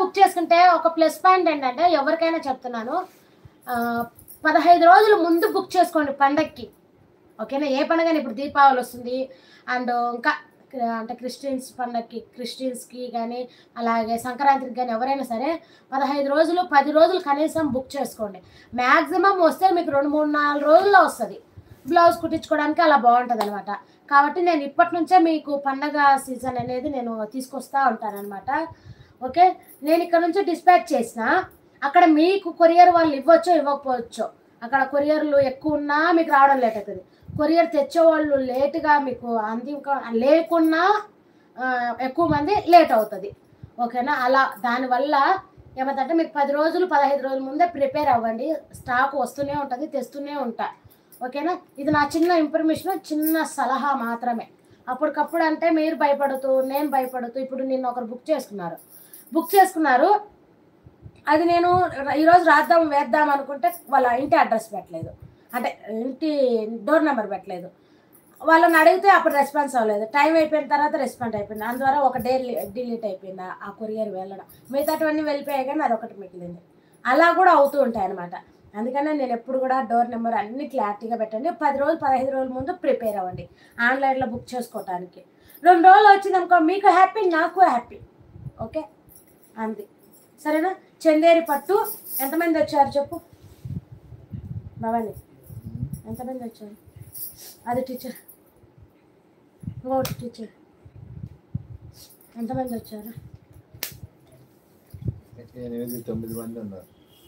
Book చేసుకుంటే ఒక plus point ఏంటంటే ఎవరికైనా చెప్తున్నాను ఆ, పదహైదు రోజులు ముందు బుక్ చేసుకోండి పండక్కి ఓకేనా ఏ పండుగని ఇప్పుడు దీపావళి వస్తుంది అండ్ ఇంకా అంటే క్రిస్టియన్స్ పండగకి క్రిస్టియన్స్కి కానీ అలాగే సంక్రాంతికి కానీ ఎవరైనా సరే పదహైదు రోజులు పది రోజులు కనీసం బుక్ చేసుకోండి మ్యాక్సిమం వస్తే మీకు రెండు మూడు నాలుగు రోజుల్లో వస్తుంది బ్లౌజ్ కుట్టించుకోవడానికి అలా బాగుంటుంది అనమాట కాబట్టి నేను ఇప్పటి నుంచే మీకు పండగ సీజన్ అనేది నేను తీసుకొస్తా ఉంటానన్నమాట ఓకే నేను ఇక్కడ నుంచి డిస్పాచ్ చేసిన అక్కడ మీకు కొరియర్ వాళ్ళు ఇవ్వచ్చో ఇవ్వకపోవచ్చో అక్కడ కొరియర్లు ఎక్కువ ఉన్నా మీకు రావడం లేట్ అవుతుంది కొరియర్ తెచ్చేవాళ్ళు లేటుగా మీకు అంది లేకున్నా ఆ, ఎక్కువ మంది లేట్ అవుతుంది ఓకేనా అలా దానివల్ల ఏమంటే మీకు పది రోజులు పదహైదు రోజుల ముందే ప్రిపేర్ అవ్వండి స్టాక్ వస్తూనే ఉంటుంది తెస్తూనే ఉంటా ఓకేనా ఇది నా చిన్న ఇన్ఫర్మేషన్ చిన్న సలహా మాత్రమే అప్పటికప్పుడు అంటే మీరు భయపడుతూ నేను భయపడుతూ ఇప్పుడు నిన్న ఒకరు బుక్ చేసుకున్నారు బుక్ చేసుకున్నారు అది నేను ఈరోజు రాద్దాం వేద్దాం అనుకుంటే వాళ్ళ ఇంటి అడ్రస్ పెట్టలేదు అంటే ఇంటి డోర్ నెంబర్ పెట్టలేదు వాళ్ళని అడిగితే అప్పుడు రెస్పాన్స్ అవ్వలేదు టైం అయిపోయిన తర్వాత రెస్పాండ్ అయిపోయింది అందువల్ల ఒక డే డిలీట్ అయిపోయింది ఆ కొరియర్ వెళ్ళడం మిగతావన్నీ వెళ్ళిపోయాయి కానీ అది ఒకటి మిగిలింది అలా కూడా అవుతూ ఉంటాయి అనమాట అందుకనే నేను ఎప్పుడు కూడా డోర్ నెంబర్ అన్ని క్లారిటీగా పెట్టండి పది రోజులు పదహైదు రోజుల ముందు ప్రిపేర్ అవ్వండి ఆన్లైన్లో బుక్ చేసుకోవడానికి రెండు రోజులు వచ్చింది అనుకో మీకు హ్యాపీ నాకు హ్యాపీ ఓకే అంది సరేనా చందేరి పట్టు ఎంతమంది వచ్చారు చెప్పు భవాని ఎంతమంది వచ్చారు అది టీచర్ ఇంకోటి టీచర్ ఎంతమంది వచ్చారు ఎనిమిది తొమ్మిది మంది ఉన్నారు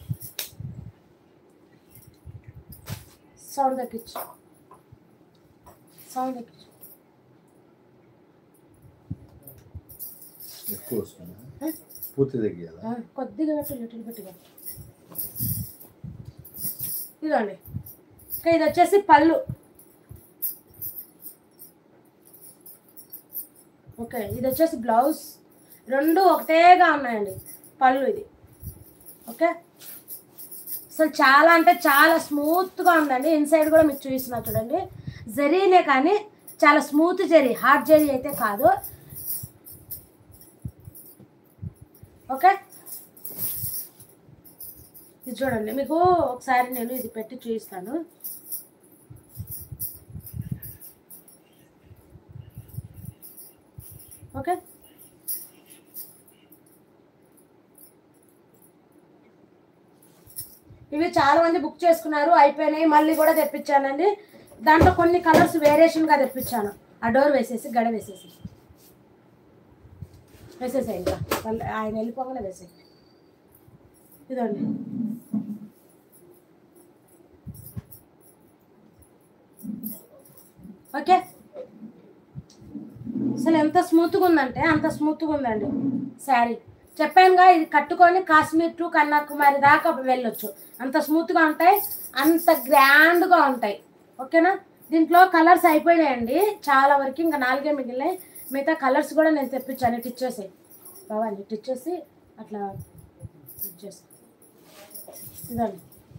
సౌండ్ తగ్గించు సౌండ్ తగ్గించు ఎక్కువ వస్తుంది ఆ? పూర్తి తగ్గియాలా ఆ, కొద్దిగా పెట్టు లిటిల్ బిట్గా ఇదిగోండి ఇంకా ఇది వచ్చేసి పళ్ళు ఓకే ఇది వచ్చేసి బ్లౌజ్ రెండు ఒకటేగా ఉన్నాయండి పళ్ళు ఇది ఓకే అసలు చాలా అంటే చాలా స్మూత్గా ఉందండి ఇన్సైడ్ కూడా మీకు చూపిస్తున్నా చూడండి జరీనే కానీ చాలా స్మూత్ జరీ హార్డ్ జరీ అయితే కాదు ఓకే ఇది చూడండి మీకు ఒకసారి నేను ఇది పెట్టి చూపిస్తాను ఓకే ఇవి చాలా మంది బుక్ చేసుకున్నారు అయిపోయినాయి మళ్ళీ కూడా తెప్పించానండి దాంట్లో కొన్ని కలర్స్ వేరియేషన్గా తెప్పించాను ఆ డోర్ వేసేసి గడ వేసేసి వేసేసాయి ఇంకా వాళ్ళు ఆయన వెళ్ళిపోగానే వేసేయి ఇదండి ఓకే అసలు ఎంత స్మూత్గా ఉందంటే అంత స్మూత్గా ఉందండి శారీ చెప్పానుగా ఇది కట్టుకొని కాశ్మీర్ టు కన్యాకుమారి దాకా వెళ్ళొచ్చు అంత స్మూత్గా ఉంటాయి అంత గ్రాండ్గా ఉంటాయి ఓకేనా దీంట్లో కలర్స్ అయిపోయినాయండి చాలా వరకు ఇంకా నాలుగే మిగిలినాయి మిగతా కలర్స్ కూడా నేను తెప్పించాను ఇటు ఇచ్చేసి బావాలి ఇటు ఇచ్చేసి అట్లా ఇచ్చేసి ఇదండి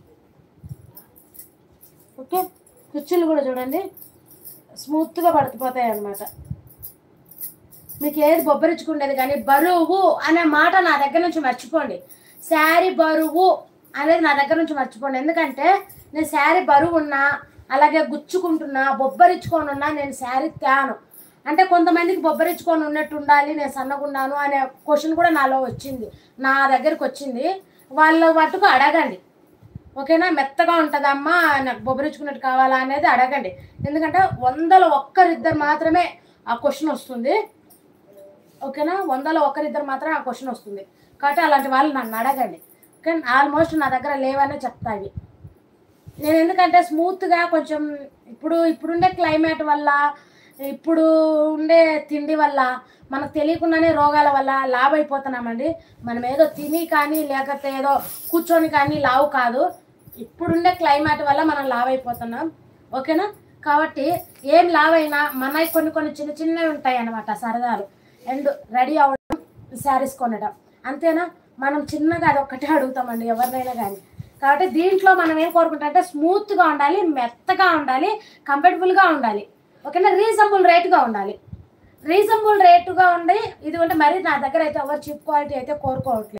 ఓకే కుర్చీలు కూడా చూడండి స్మూత్గా పడిపోతాయి అన్నమాట మీకు ఏది బొబ్బరించుకుండేది కానీ బరువు అనే మాట నా దగ్గర నుంచి మర్చిపోండి శారీ బరువు అనేది నా దగ్గర నుంచి మర్చిపోండి ఎందుకంటే నేను శారీ బరువు ఉన్నా అలాగే గుచ్చుకుంటున్నా బొబ్బరించుకొని ఉన్నా నేను శారీ తేను అంటే కొంతమందికి బొబ్బరించుకొని ఉన్నట్టు ఉండాలి నేను సన్నగున్నాను అనే క్వశ్చన్ కూడా నాలో వచ్చింది నా దగ్గరికి వచ్చింది వాళ్ళ మటుకు అడగండి ఓకేనా మెత్తగా ఉంటుందమ్మా నాకు బొబ్బరించుకున్నట్టు కావాలా అనేది అడగండి ఎందుకంటే వందల ఒక్కరిద్దరు మాత్రమే ఆ క్వశ్చన్ వస్తుంది ఓకేనా వందలో ఒకరిద్దరు మాత్రం ఆ క్వశ్చన్ వస్తుంది కాబట్టి అలాంటి వాళ్ళు నన్ను అడగండి కానీ ఆల్మోస్ట్ నా దగ్గర లేవనే చెప్తాయి నేను ఎందుకంటే స్మూత్గా కొంచెం ఇప్పుడు ఇప్పుడుండే క్లైమేట్ వల్ల ఇప్పుడు ఉండే తిండి వల్ల మనకు తెలియకుండానే రోగాల వల్ల లావ్ అయిపోతున్నామండి మనం ఏదో తిని కానీ లేకపోతే ఏదో కూర్చొని కానీ లావు కాదు ఇప్పుడుండే క్లైమేట్ వల్ల మనం లావ్ అయిపోతున్నాం ఓకేనా కాబట్టి ఏం లావ్ అయినా మనకి కొన్ని కొన్ని చిన్న చిన్నవి ఉంటాయి అన్నమాట సరదాలు అండ్ రెడీ అవ్వడం శారీస్ కొనడం అంతేనా మనం చిన్నగా అది ఒక్కటే అడుగుతామండి ఎవరినైనా కానీ కాబట్టి దీంట్లో మనం ఏం కోరుకుంటాం అంటే స్మూత్గా ఉండాలి మెత్తగా ఉండాలి కంఫర్టబుల్గా ఉండాలి ఓకేనా రీజనబుల్ రేటుగా ఉండాలి రీజనబుల్ రేటుగా ఉండి ఇది అంటే మరి నా దగ్గర అయితే ఎవరు చీప్ క్వాలిటీ అయితే కోరుకోవట్లేదు